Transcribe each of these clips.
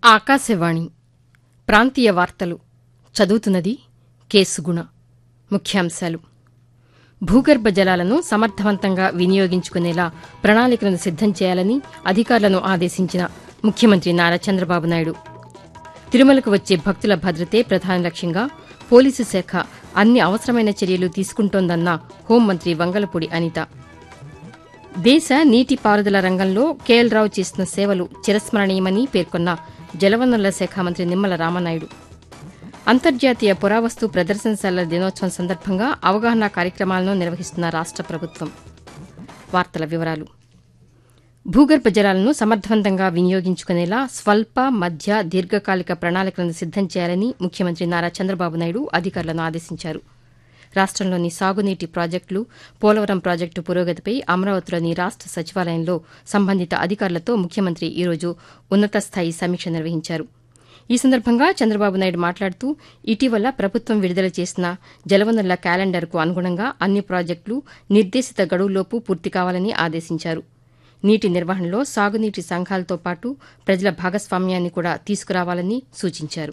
ఆకాశవాణి ప్రాంతీయ వార్తలు చదువుతున్నది కేసుగుణ ముఖ్యాంశాలు భూగర్భ జలాలను సమర్థవంతంగా వినియోగించుకునేలా ప్రణాళికలను సిద్దం చేయాలని అధికారులను ఆదేశించిన ముఖ్యమంత్రి నారా చంద్రబాబు నాయుడు తిరుమలకు వచ్చే భక్తుల భద్రతే ప్రధాన లక్ష్యంగా పోలీసు శాఖ అన్ని అవసరమైన చర్యలు తీసుకుంటోందన్న హోంమంత్రి వంగలపూడి అనిత దేశ నీటిపారుదల రంగంలో కేఎల్ రావు చేసిన సేవలు చిరస్మరణీయమని పేర్కొన్న జలవనరుల శాఖ మంత్రి నిమ్మల రామనాయుడు అంతర్జాతీయ పురావస్తు ప్రదర్శనశాలల దినోత్సవం సందర్భంగా అవగాహన కార్యక్రమాలను నిర్వహిస్తున్న రాష్ట ప్రభుత్వం వార్తల వివరాలు భూగర్భ జలాలను సమర్థవంతంగా వినియోగించుకునేలా స్వల్ప మధ్య దీర్ఘకాలిక ప్రణాళికలను సిద్దం చేయాలని ముఖ్యమంత్రి నారా చంద్రబాబు నాయుడు అధికారులను ఆదేశించారు రాష్టంలోని సాగునీటి ప్రాజెక్టులు పోలవరం ప్రాజెక్టు పురోగతిపై అమరావతిలోని రాష్ట సచివాలయంలో సంబంధిత అధికారులతో ముఖ్యమంత్రి ఈరోజు ఉన్నతస్థాయి సమీక్ష నిర్వహించారు ఈ సందర్భంగా చంద్రబాబు నాయుడు మాట్లాడుతూ ఇటీవల ప్రభుత్వం విడుదల చేసిన జలవనరుల క్యాలెండర్కు అనుగుణంగా అన్ని ప్రాజెక్టులు నిర్దేశిత గడువులోపు పూర్తి కావాలని ఆదేశించారు నీటి నిర్వహణలో సాగునీటి సంఘాలతో పాటు ప్రజల భాగస్వామ్యాన్ని కూడా తీసుకురావాలని సూచించారు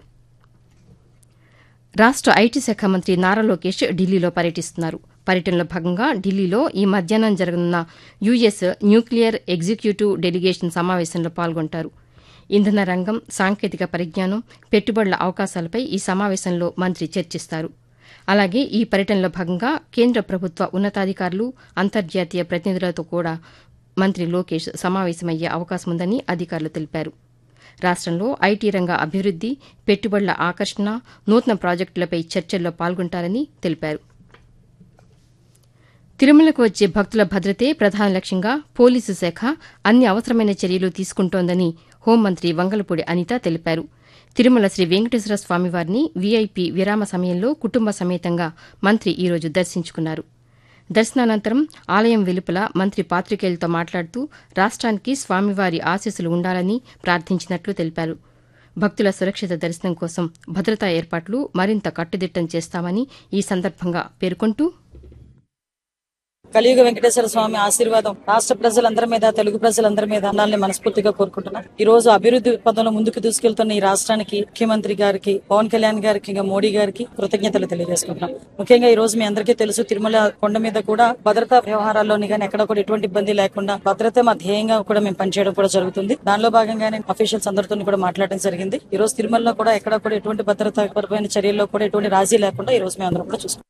రాష్ట ఐటీ శాఖ మంత్రి నారా లోకేష్ ఢిల్లీలో పర్యటిస్తున్నారు పర్యటనలో భాగంగా ఢిల్లీలో ఈ మధ్యాహ్నం జరగనున్న యుఎస్ న్యూక్లియర్ ఎగ్జిక్యూటివ్ డెలిగేషన్ సమావేశంలో పాల్గొంటారు ఇంధన రంగం సాంకేతిక పరిజ్ఞానం పెట్టుబడుల అవకాశాలపై ఈ సమావేశంలో మంత్రి చర్చిస్తారు అలాగే ఈ పర్యటనలో భాగంగా కేంద్ర ప్రభుత్వ ఉన్నతాధికారులు అంతర్జాతీయ ప్రతినిధులతో కూడా మంత్రి లోకేష్ సమావేశమయ్యే అవకాశముందని అధికారులు తెలిపారు రాష్టంలో ఐటీ రంగ అభివృద్ది పెట్టుబడుల ఆకర్షణ నూతన ప్రాజెక్టులపై చర్చల్లో పాల్గొంటారని తెలిపారు తిరుమలకు వచ్చే భక్తుల భద్రతే ప్రధాన లక్ష్యంగా పోలీసు శాఖ అన్ని అవసరమైన చర్యలు తీసుకుంటోందని హోంమంత్రి వంగలపూడి అనిత తెలిపారు తిరుమల శ్రీ వెంకటేశ్వర స్వామివారిని వీఐపీ విరామ సమయంలో కుటుంబ సమేతంగా మంత్రి ఈరోజు దర్శించుకున్నారు దర్శనానంతరం ఆలయం వెలుపల మంత్రి పాతికేయులతో మాట్లాడుతూ రాష్ట్రానికి స్వామివారి ఆశీస్సులు ఉండాలని ప్రార్థించినట్లు తెలిపారు భక్తుల సురక్షిత దర్శనం కోసం భద్రతా ఏర్పాట్లు మరింత కట్టుదిట్టం చేస్తామని ఈ సందర్భంగా పేర్కొంటూ కలియుగ వెంకటేశ్వర స్వామి ఆశీర్వాదం రాష్ట్ర ప్రజలందరి మీద తెలుగు ప్రజలందరి మీద ఉండాలని మనస్ఫూర్తిగా కోరుకుంటున్నాను ఈ రోజు అభివృద్ధి పదంలో ముందుకు తీసుకెళ్తున్న ఈ రాష్ట్రానికి ముఖ్యమంత్రి గారికి పవన్ కళ్యాణ్ గారికి ఇంకా మోడీ గారికి కృతజ్ఞతలు తెలియజేసుకుంటున్నాం ముఖ్యంగా ఈ రోజు మీ అందరికీ తెలుసు తిరుమల కొండ మీద కూడా భద్రతా వ్యవహారాల్లోని కానీ ఎక్కడ కూడా ఎటువంటి ఇబ్బంది లేకుండా భద్రత మా ధ్యేయంగా కూడా మేము పనిచేయడం కూడా జరుగుతుంది దానిలో భాగంగానే అఫీషియల్స్ అందరితో కూడా మాట్లాడడం జరిగింది ఈ రోజు తిరుమలలో కూడా ఎక్కడ కూడా ఎటువంటి భద్రతాపరమైన చర్యల్లో కూడా ఎటువంటి రాజీ లేకుండా ఈ రోజు మేము అందరం కూడా చూసుకుంటాం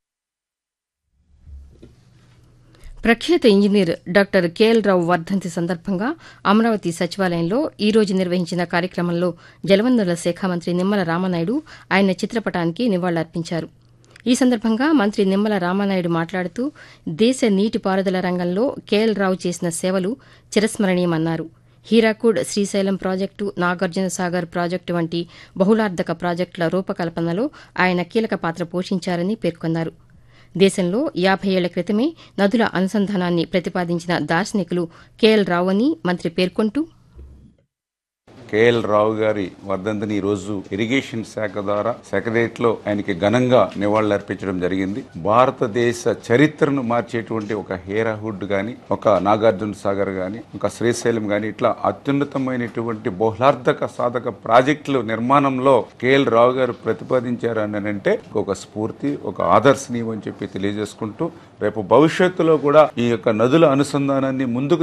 ప్రఖ్యాత ఇంజనీర్ డాక్టర్ కేఎల్ రావు వర్ధంతి సందర్భంగా అమరావతి సచివాలయంలో ఈ రోజు నిర్వహించిన కార్యక్రమంలో జలవనరుల శాఖ మంత్రి నిమ్మల రామనాయుడు ఆయన చిత్రపటానికి నివాళులర్పించారు ఈ సందర్భంగా మంత్రి నిమ్మల రామనాయుడు మాట్లాడుతూ దేశ నీటిపారుదల రంగంలో కేఎల్ రావు చేసిన సేవలు చిరస్మరణీయమన్నారు హీరాకూడ్ శ్రీశైలం ప్రాజెక్టు నాగార్జున సాగర్ ప్రాజెక్టు వంటి బహుళార్ధక ప్రాజెక్టుల రూపకల్పనలో ఆయన కీలక పాత్ర పోషించారని పేర్కొన్నారు దేశంలో యాభై ఏళ్ల క్రితమే నదుల అనుసంధానాన్ని ప్రతిపాదించిన దార్శనికులు కేఎల్ రావు అని మంత్రి పేర్కొంటూ కేఎల్ రావు గారి వర్ధంతిని ఈ రోజు ఇరిగేషన్ శాఖ ద్వారా సెక్రటరియట్ లో ఆయనకి ఘనంగా నివాళులర్పించడం జరిగింది భారతదేశ చరిత్రను మార్చేటువంటి ఒక హేరాహుడ్ గాని ఒక నాగార్జున సాగర్ గాని ఒక శ్రీశైలం గాని ఇట్లా అత్యున్నతమైనటువంటి బహుళార్థక సాధక ప్రాజెక్టుల నిర్మాణంలో కేఎల్ రావు గారు ప్రతిపాదించారు అని అంటే ఒక స్ఫూర్తి ఒక ఆదర్శనీయం అని చెప్పి తెలియజేసుకుంటూ రేపు భవిష్యత్తులో కూడా ఈ యొక్క నదుల అనుసంధానాన్ని ముందుకు